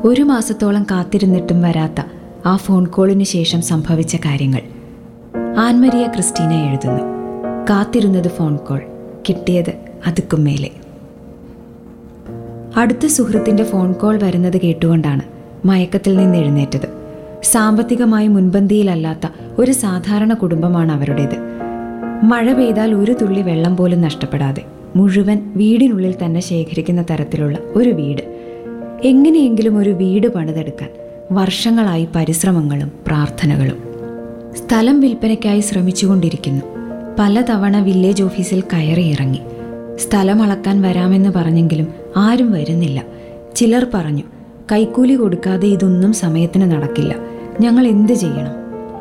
ഒരു മാസത്തോളം കാത്തിരുന്നിട്ടും വരാത്ത ആ ഫോൺ കോളിന് ശേഷം സംഭവിച്ച കാര്യങ്ങൾ ആൻമരിയ ക്രിസ്റ്റീന എഴുതുന്നു കാത്തിരുന്നത് ഫോൺ കോൾ കിട്ടിയത് അതുക്കും മേലെ അടുത്ത സുഹൃത്തിന്റെ ഫോൺ കോൾ വരുന്നത് കേട്ടുകൊണ്ടാണ് മയക്കത്തിൽ നിന്ന് എഴുന്നേറ്റത് സാമ്പത്തികമായി മുൻപന്തിയിലല്ലാത്ത ഒരു സാധാരണ കുടുംബമാണ് അവരുടേത് മഴ പെയ്താൽ ഒരു തുള്ളി വെള്ളം പോലും നഷ്ടപ്പെടാതെ മുഴുവൻ വീടിനുള്ളിൽ തന്നെ ശേഖരിക്കുന്ന തരത്തിലുള്ള ഒരു വീട് എങ്ങനെയെങ്കിലും ഒരു വീട് പണിതെടുക്കാൻ വർഷങ്ങളായി പരിശ്രമങ്ങളും പ്രാർത്ഥനകളും സ്ഥലം വിൽപ്പനയ്ക്കായി ശ്രമിച്ചുകൊണ്ടിരിക്കുന്നു പലതവണ വില്ലേജ് ഓഫീസിൽ കയറി ഇറങ്ങി സ്ഥലം അളക്കാൻ വരാമെന്ന് പറഞ്ഞെങ്കിലും ആരും വരുന്നില്ല ചിലർ പറഞ്ഞു കൈക്കൂലി കൊടുക്കാതെ ഇതൊന്നും സമയത്തിന് നടക്കില്ല ഞങ്ങൾ എന്ത് ചെയ്യണം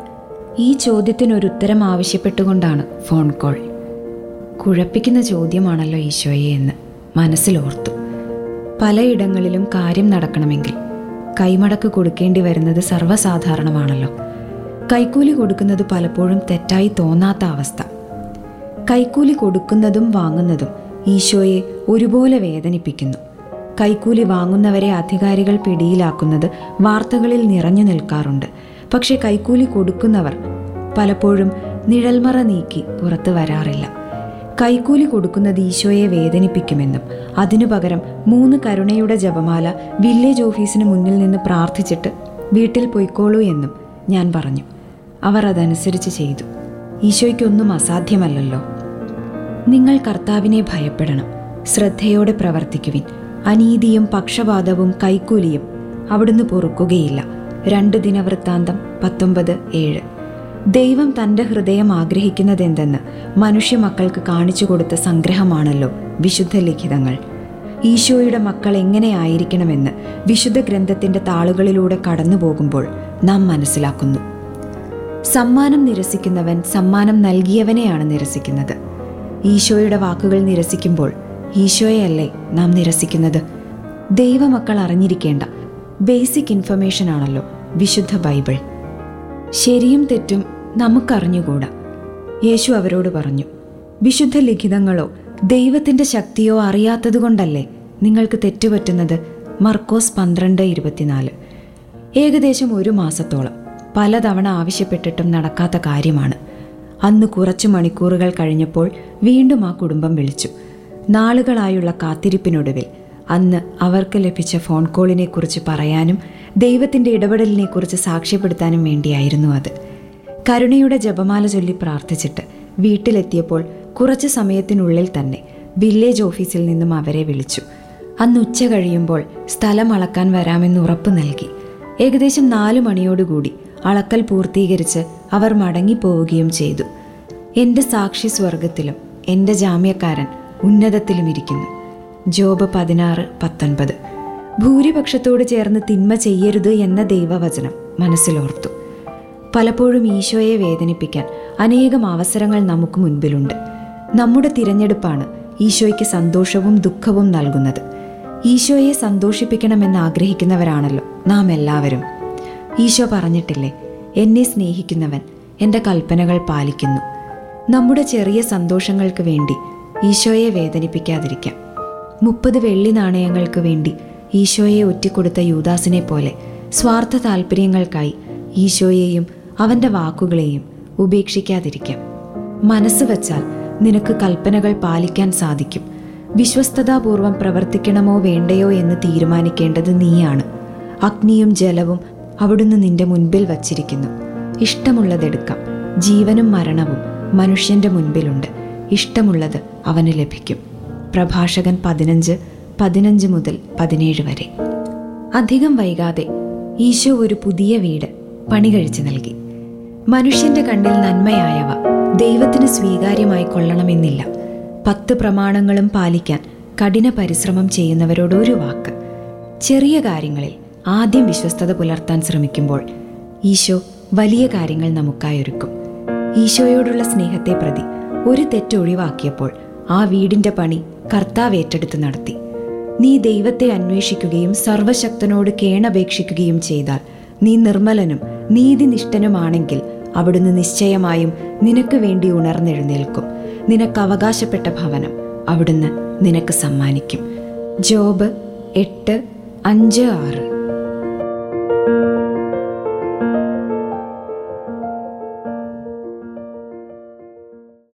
ഈ ചോദ്യത്തിനൊരു ഉത്തരം ആവശ്യപ്പെട്ടുകൊണ്ടാണ് ഫോൺ കോൾ കുഴപ്പിക്കുന്ന ചോദ്യമാണല്ലോ ഈശോയെ എന്ന് മനസ്സിലോർത്തു പലയിടങ്ങളിലും കാര്യം നടക്കണമെങ്കിൽ കൈമടക്ക് കൊടുക്കേണ്ടി വരുന്നത് സർവ്വസാധാരണമാണല്ലോ കൈക്കൂലി കൊടുക്കുന്നത് പലപ്പോഴും തെറ്റായി തോന്നാത്ത അവസ്ഥ കൈക്കൂലി കൊടുക്കുന്നതും വാങ്ങുന്നതും ഈശോയെ ഒരുപോലെ വേദനിപ്പിക്കുന്നു കൈക്കൂലി വാങ്ങുന്നവരെ അധികാരികൾ പിടിയിലാക്കുന്നത് വാർത്തകളിൽ നിറഞ്ഞു നിൽക്കാറുണ്ട് പക്ഷെ കൈക്കൂലി കൊടുക്കുന്നവർ പലപ്പോഴും നിഴൽമറ നീക്കി പുറത്തു വരാറില്ല കൈക്കൂലി കൊടുക്കുന്നത് ഈശോയെ വേദനിപ്പിക്കുമെന്നും അതിനു പകരം മൂന്ന് കരുണയുടെ ജപമാല വില്ലേജ് ഓഫീസിന് മുന്നിൽ നിന്ന് പ്രാർത്ഥിച്ചിട്ട് വീട്ടിൽ പൊയ്ക്കോളൂ എന്നും ഞാൻ പറഞ്ഞു അവർ അതനുസരിച്ച് ചെയ്തു ഈശോയ്ക്കൊന്നും അസാധ്യമല്ലല്ലോ നിങ്ങൾ കർത്താവിനെ ഭയപ്പെടണം ശ്രദ്ധയോടെ പ്രവർത്തിക്കുവിൻ അനീതിയും പക്ഷപാതവും കൈക്കൂലിയും അവിടുന്ന് പൊറുക്കുകയില്ല രണ്ട് ദിനവൃത്താന്തം പത്തൊമ്പത് ഏഴ് ദൈവം തൻ്റെ ഹൃദയം ആഗ്രഹിക്കുന്നതെന്തെന്ന് മനുഷ്യ മക്കൾക്ക് കാണിച്ചു കൊടുത്ത സംഗ്രഹമാണല്ലോ വിശുദ്ധ ലിഖിതങ്ങൾ ഈശോയുടെ മക്കൾ എങ്ങനെ ആയിരിക്കണമെന്ന് വിശുദ്ധ ഗ്രന്ഥത്തിൻ്റെ താളുകളിലൂടെ കടന്നു പോകുമ്പോൾ നാം മനസ്സിലാക്കുന്നു സമ്മാനം നിരസിക്കുന്നവൻ സമ്മാനം നൽകിയവനെയാണ് നിരസിക്കുന്നത് ഈശോയുടെ വാക്കുകൾ നിരസിക്കുമ്പോൾ ഈശോയല്ലേ നാം നിരസിക്കുന്നത് ദൈവമക്കൾ അറിഞ്ഞിരിക്കേണ്ട ബേസിക് ഇൻഫർമേഷൻ ആണല്ലോ വിശുദ്ധ ബൈബിൾ ശരിയും തെറ്റും നമുക്കറിഞ്ഞുകൂടാ യേശു അവരോട് പറഞ്ഞു വിശുദ്ധ ലിഖിതങ്ങളോ ദൈവത്തിൻ്റെ ശക്തിയോ അറിയാത്തതുകൊണ്ടല്ലേ നിങ്ങൾക്ക് തെറ്റുപറ്റുന്നത് മർക്കോസ് പന്ത്രണ്ട് ഇരുപത്തിനാല് ഏകദേശം ഒരു മാസത്തോളം പലതവണ ആവശ്യപ്പെട്ടിട്ടും നടക്കാത്ത കാര്യമാണ് അന്ന് കുറച്ചു മണിക്കൂറുകൾ കഴിഞ്ഞപ്പോൾ വീണ്ടും ആ കുടുംബം വിളിച്ചു നാളുകളായുള്ള കാത്തിരിപ്പിനൊടുവിൽ അന്ന് അവർക്ക് ലഭിച്ച ഫോൺ കോളിനെക്കുറിച്ച് പറയാനും ദൈവത്തിൻ്റെ ഇടപെടലിനെക്കുറിച്ച് സാക്ഷ്യപ്പെടുത്താനും വേണ്ടിയായിരുന്നു അത് കരുണയുടെ ജപമാല ചൊല്ലി പ്രാർത്ഥിച്ചിട്ട് വീട്ടിലെത്തിയപ്പോൾ കുറച്ച് സമയത്തിനുള്ളിൽ തന്നെ വില്ലേജ് ഓഫീസിൽ നിന്നും അവരെ വിളിച്ചു അന്ന് ഉച്ച കഴിയുമ്പോൾ സ്ഥലം അളക്കാൻ വരാമെന്ന് ഉറപ്പ് നൽകി ഏകദേശം നാല് മണിയോടുകൂടി അളക്കൽ പൂർത്തീകരിച്ച് അവർ മടങ്ങിപ്പോവുകയും ചെയ്തു എൻ്റെ സാക്ഷി സ്വർഗത്തിലും എൻ്റെ ജാമ്യക്കാരൻ ഉന്നതത്തിലും ഇരിക്കുന്നു ജോബ് പതിനാറ് പത്തൊൻപത് ഭൂരിപക്ഷത്തോട് ചേർന്ന് തിന്മ ചെയ്യരുത് എന്ന ദൈവവചനം മനസ്സിലോർത്തു പലപ്പോഴും ഈശോയെ വേദനിപ്പിക്കാൻ അനേകം അവസരങ്ങൾ നമുക്ക് മുൻപിലുണ്ട് നമ്മുടെ തിരഞ്ഞെടുപ്പാണ് ഈശോയ്ക്ക് സന്തോഷവും ദുഃഖവും നൽകുന്നത് ഈശോയെ സന്തോഷിപ്പിക്കണമെന്ന് ആഗ്രഹിക്കുന്നവരാണല്ലോ നാം എല്ലാവരും ഈശോ പറഞ്ഞിട്ടില്ലേ എന്നെ സ്നേഹിക്കുന്നവൻ എൻ്റെ കൽപ്പനകൾ പാലിക്കുന്നു നമ്മുടെ ചെറിയ സന്തോഷങ്ങൾക്ക് വേണ്ടി ഈശോയെ വേദനിപ്പിക്കാതിരിക്കാം മുപ്പത് വെള്ളി നാണയങ്ങൾക്ക് വേണ്ടി ഈശോയെ ഒറ്റിക്കൊടുത്ത യൂദാസിനെ പോലെ സ്വാർത്ഥ താല്പര്യങ്ങൾക്കായി ഈശോയെയും അവൻ്റെ വാക്കുകളെയും ഉപേക്ഷിക്കാതിരിക്കാം മനസ്സ് വച്ചാൽ നിനക്ക് കൽപ്പനകൾ പാലിക്കാൻ സാധിക്കും വിശ്വസ്തതാപൂർവം പ്രവർത്തിക്കണമോ വേണ്ടയോ എന്ന് തീരുമാനിക്കേണ്ടത് നീയാണ് അഗ്നിയും ജലവും അവിടുന്ന് നിന്റെ മുൻപിൽ വച്ചിരിക്കുന്നു ഇഷ്ടമുള്ളതെടുക്കാം ജീവനും മരണവും മനുഷ്യന്റെ മുൻപിലുണ്ട് ഇഷ്ടമുള്ളത് അവന് ലഭിക്കും പ്രഭാഷകൻ പതിനഞ്ച് പതിനഞ്ച് മുതൽ പതിനേഴ് വരെ അധികം വൈകാതെ ഈശോ ഒരു പുതിയ വീട് പണി കഴിച്ചു നൽകി മനുഷ്യന്റെ കണ്ണിൽ നന്മയായവ ദൈവത്തിന് സ്വീകാര്യമായി കൊള്ളണമെന്നില്ല പത്ത് പ്രമാണങ്ങളും പാലിക്കാൻ കഠിന പരിശ്രമം ചെയ്യുന്നവരോട് ഒരു വാക്ക് ചെറിയ കാര്യങ്ങളിൽ ആദ്യം വിശ്വസ്തത പുലർത്താൻ ശ്രമിക്കുമ്പോൾ ഈശോ വലിയ കാര്യങ്ങൾ നമുക്കായി ഒരുക്കും ഈശോയോടുള്ള സ്നേഹത്തെ പ്രതി ഒരു തെറ്റൊഴിവാക്കിയപ്പോൾ ആ വീടിന്റെ പണി കർത്താവ് ഏറ്റെടുത്ത് നടത്തി നീ ദൈവത്തെ അന്വേഷിക്കുകയും സർവശക്തനോട് കേണപേക്ഷിക്കുകയും ചെയ്താൽ നീ നിർമ്മലനും നീതിനിഷ്ഠനുമാണെങ്കിൽ അവിടുന്ന് നിശ്ചയമായും നിനക്ക് വേണ്ടി ഉണർന്നെഴുന്നേൽക്കും നിനക്ക് അവകാശപ്പെട്ട ഭവനം അവിടുന്ന് നിനക്ക് സമ്മാനിക്കും ജോബ് എട്ട് അഞ്ച് ആറ്